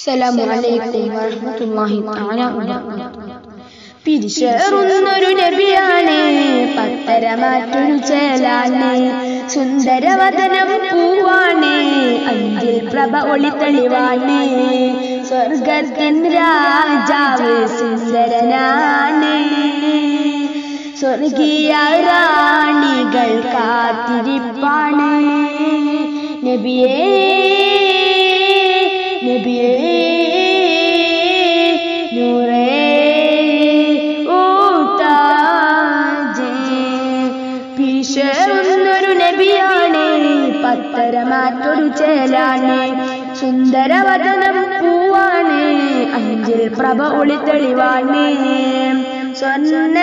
السلام عليكم ورحمة الله تعالى وبركاته പിരിശേറുന്നൊരു നബിയാണ് പത്തരമാറ്റൊരു ചേലാണ് സുന്ദരവദനം പൂവാണ് അഞ്ചിൽ പ്രഭ ഒളിത്തെളിവാണ് സ്വർഗത്തിൻ രാജാവ് സുന്ദരനാണ് സ്വർഗീയ റാണികൾ കാത്തിരിപ്പാണ് നബിയേ നബിയേ നൂറേ ഓ താജേ പിരിശേറുന്നൊരു നബിയാണ് പത്തരമാറ്റൊരു ചേലാണ് സുന്ദരവദനം പൂവാണ് അഞ്ചിൽ പ്രഭ ഒളിത്തെളിവാണ് സ്വർണ്ണ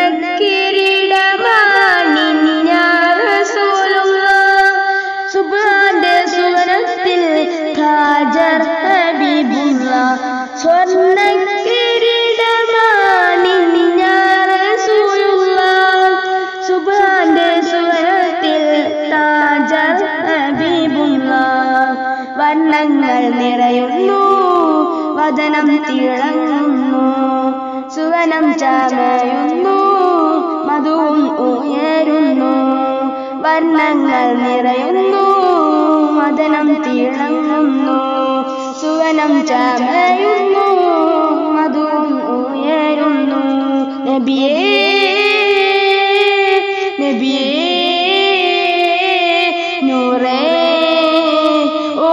സുബാന്റെ സുവനത്തിൽ ഖാജർ ഹബീബുള്ള സ്വർണ്ണ സുബാന്റെ സുവനത്തിൽ താജർ ഹബീബുള്ള വർണ്ണങ്ങൾ നിറയുന്നു വദനം തിളങ്ങുന്നു സുവനം ചമയുന്നു മധുവും ഉയരുന്നു വർണ്ണങ്ങൾ നിറയുന്നു മദനം തിളങ്ങുന്നു സുവനം ചമയുന്നു മധുവും ഉയരുന്നു നബിയേ നബിയേ നൂറേ ഓ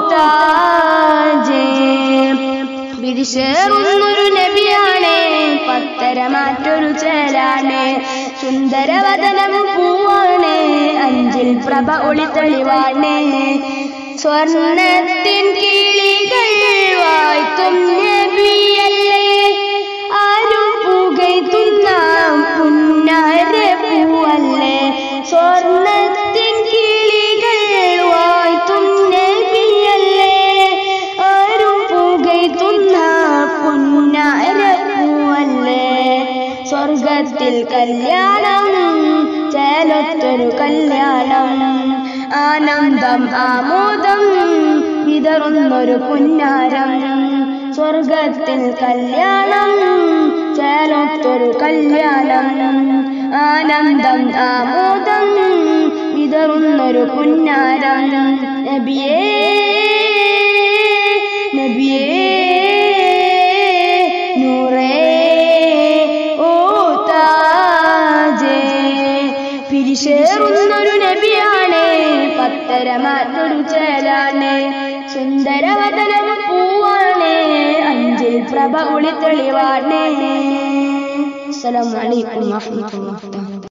താജേ വിരിശേറുന്നൊരു നബിയാണ് പത്തരമാറ്റൊരു ചേലാണ് സുന്ദരവദനം പൂവാണ് അഞ്ചിൽ പ്രഭ ഒളിത്തെളിവാണ് സ്വർണത്തിൻ കിളികൾ വായ്ത്തും നബിയല്ലേ ആരും പുകയ്ത്തുന്ന പുന്നാര പൂവല്ലേ സ്വർണത്തിൻ കിളികൾ വായ്ത്തും നബിയല്ലേ ആരും പുകയ്ത്തുന്ന പുന്നാര പൂവല്ലേ സ്വർഗത്തിൽ കല്യാണം ചേലത്തൊരു കല്യാണം ആനന്ദം ആമോദം വിതറുന്നൊരു പുന്നാരം സ്വർഗത്തിൽ കല്യാണം ചേലത്തൊരു കല്യാണം ആനന്ദം ആമോദം വിതറുന്നൊരു പുന്നാരം നബിയേ നബിയേ നൂറേ ഓ താജേ പിരിശേറുന്നൊരു നബിയാണ് പത്തരമാറ്റൊരു ചേലാണ് സുന്ദരവദനം പൂവാണ് അഞ്ചിൽ പ്രഭ ഒളിത്തെളിവാണ് അസ്സലാമു അലൈക്കും വറഹ്മത്തുള്ളാഹി